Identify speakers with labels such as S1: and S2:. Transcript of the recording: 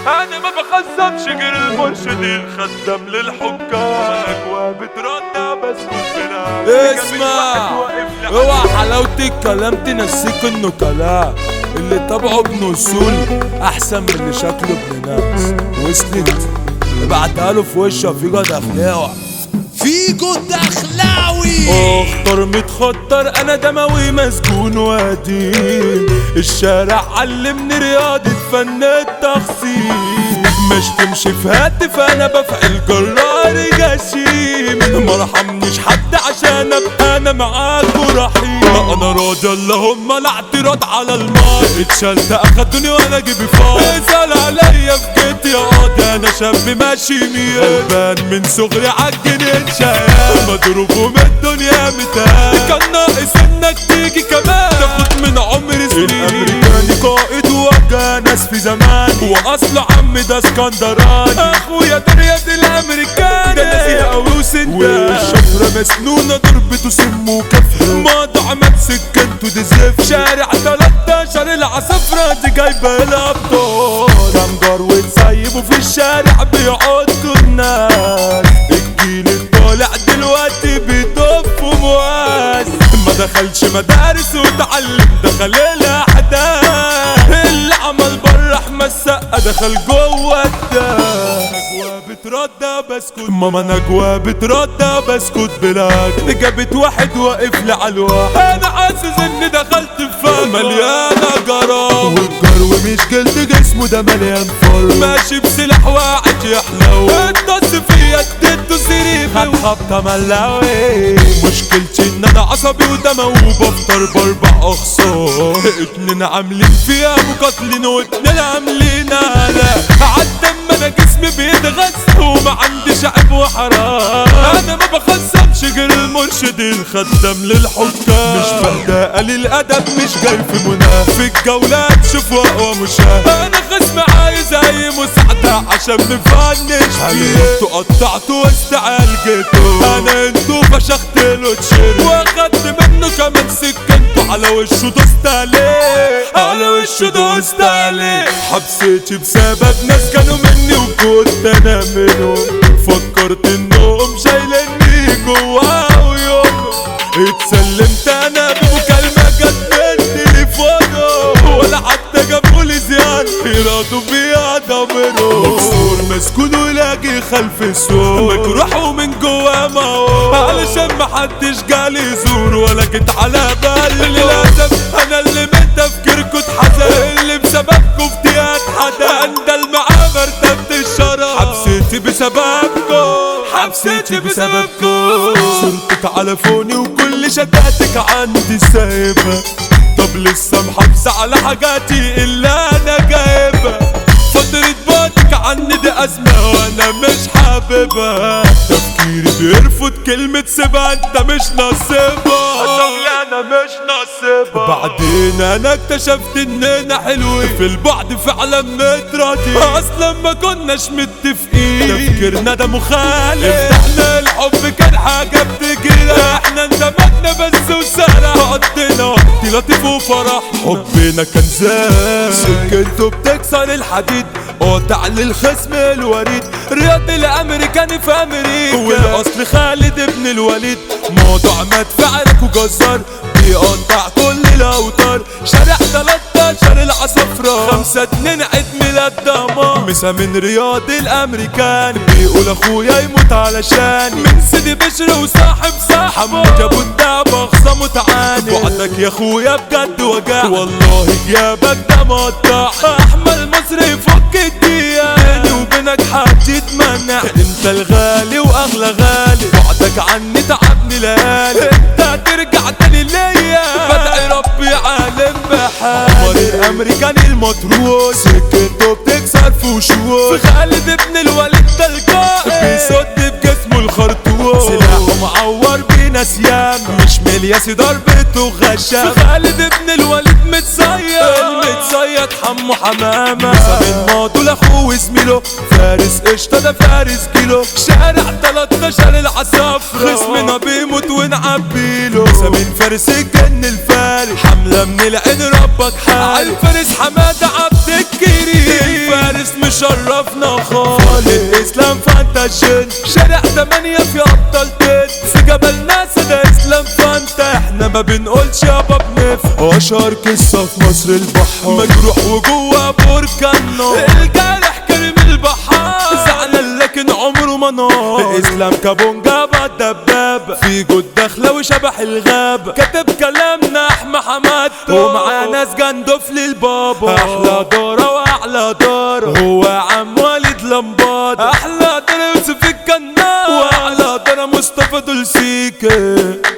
S1: انا ما بخصمش غير المرشد الخدام للحكام اجواء بتردى بس
S2: اسمع اوعى حلاوة الكلام تنسيك انه كلام اللي طبعه ابن اصول احسن من اللي شكله ابن ناس وصلت ابعتها له في وشه في جد اخلاوي
S3: فيجو دخلاوي
S2: اخطر متخطر انا دموي مسجون وقديم الشارع علمني رياضة فن التخصيم مش تمشي في هاتف انا بفعل جرار جسيم ما رحمنيش حد عشان ابقى انا معاك ورحيم انا راضي اللهم لا اعتراض على الماضي اتشلت اخدوني وانا جيبي فاضي اسال عليا في جيت يا قاضي انا شاب ماشي مية غلبان من صغري عالجنين شقام مضروب ومن الدنيا متهان كان ناقص انك تيجي كمان تاخد من عمري سنين الامريكاني قائد وجه ناس في زمان واصل عم ده اسكندراني اخويا ده رياض الامريكاني ده ناسي قوي وسندان والشفرة مسنونة ضربته سم وكفر موضوع ما سكنته دي زفت شارع 13 العصفرة دي جايبة الابطال كام جار وتسيبوا في الشارع بيعضوا الناس الجيل الطالع دلوقتي بيطف ومواس ما دخلش مدارس وتعلم دخل الاحداث اللي عمل بره احمد سقا دخل جوه الدار نجوى بتردى بسكت ماما نجوى بتردى بسكت بلاد جابت واحد واقف لي على الواحد انا حاسس اني دخلت في فم مليانه جرام والجرو مش جلد جسمه ده مليان فر ماشي بسلاح واحد يحلو الدس فيا اديته سريف هتخبطه ملاوي مشكلتي ان انا عصبي ودموي وبفطر باربع اخصام اتنين عاملين فيها مقاتلين واتنين عاملين لا عالدم انا جسمي بيتغذى وما عنديش عيب وحرام انا ما بخصمش غير المرشد الخدام للحكام مش بهدى قليل ادب مش جاي في منى في الجولات شوف اقوى مشاهد انا خصم عايز اي مساعدة عشان مفنش فيه انتوا قطعتوا واستعالجتوا انا انتوا فشخت له تشير واخدت منه كمان سكنتوا على وشه دوست عليه على وشه دوست عليه حبستي بسبب ناس كانوا مني وكنت انا منهم فكرت انهم شايليني جوا ويوم اتسلمت انا بمكالمة جت من تليفونه ولا حتى جابوا لي زيان يرادوا بيها ضميرهم مكسور مسكون ولاقي خلف السور مجروح ومن جوا موت علشان محدش جالي يزور ولا جيت على بالي للاسف انا اللي من تفكيركوا اتحزن اللي بسببكوا في ديات حدا اندل معاه مرتبة الشرف حبستي بسببكم حبستي بسببكم صورتك على فوني وكل شتاتك عندي سايبها طب لسه محافظة على حاجاتي اللي انا جايبها فترة بعدك عني دي أزمة وأنا مش حاببها تفكيري بيرفض كلمة سيبها أنت مش نصيبها أنا مش نصيبها بعدين أنا اكتشفت إننا حلوين في البعد فعلا متراضي أصلا ما كناش متفقين تفكيرنا ده مخالف افتحنا الحب كان حاجة بتجري احنا اندمجنا بس وسرح قضينا وقت لطيف وفرح حبنا كان زاد سكنته بتكسر الحديد قاطع للخصم الوريد رياض الامريكاني في امريكا والاصل خالد ابن الوليد موضوع مدفعلك وجزار بيقطع كل الاوتار شارع 13 العصفرة خمسة اتنين عيد ميلاد دمار مسا من رياض الامريكان بيقول اخويا يموت علشان من سيدي بشر وصاحب صاحبه جابوا الدعم اخصامه تعاني بعدك يا اخويا بجد وجع والله جابك ده مقطع احمد مصري يفك الدقيقة بيني وبينك هتتمنع انت الغالي واغلى غالي بعدك عني تعبني ليالي انت هترجع تاني ليا بدعي ربي عالم بحالي عمر الامريكاني المطروش سكته بتكسر في وشوش في خالد ابن الوليد ده القائد بيصد بجسمه الخرطوش سلاحه معور بنسيان مش ملياسي ضربته غشام في خالد ابن الوليد متصيد المتصيد حمو حمامة من ماضو لاخوه وزميله فارس قشطة ده فارس كيلو شارع 13 العصافرة خصمنا بيموت ونعبيله من فارس الجن الفارس حملة من العين ربك حالي عالفارس حمادة عبد الكريم الفارس مش مشرفنا خالص الاسلام فانتاشن شارع تمانية في ابطال تيت في جبل ناسا ده اسلام فانتا احنا ما بنقولش يابا بنف اشهر قصة في مصر البحر مجروح وجوه بركان نار الجارح كريم البحار زعلان لكن عمره ما نار اسلام كابونجا دباب في جود داخله وشبح الغاب كاتب كلامنا احمى حماد ومعاه ناس جندف للبابا احلى دارة واحلى دارة هو عم والد لمباد احلى دارة يوسف الكنار واحلى دارة مصطفى دول سيكا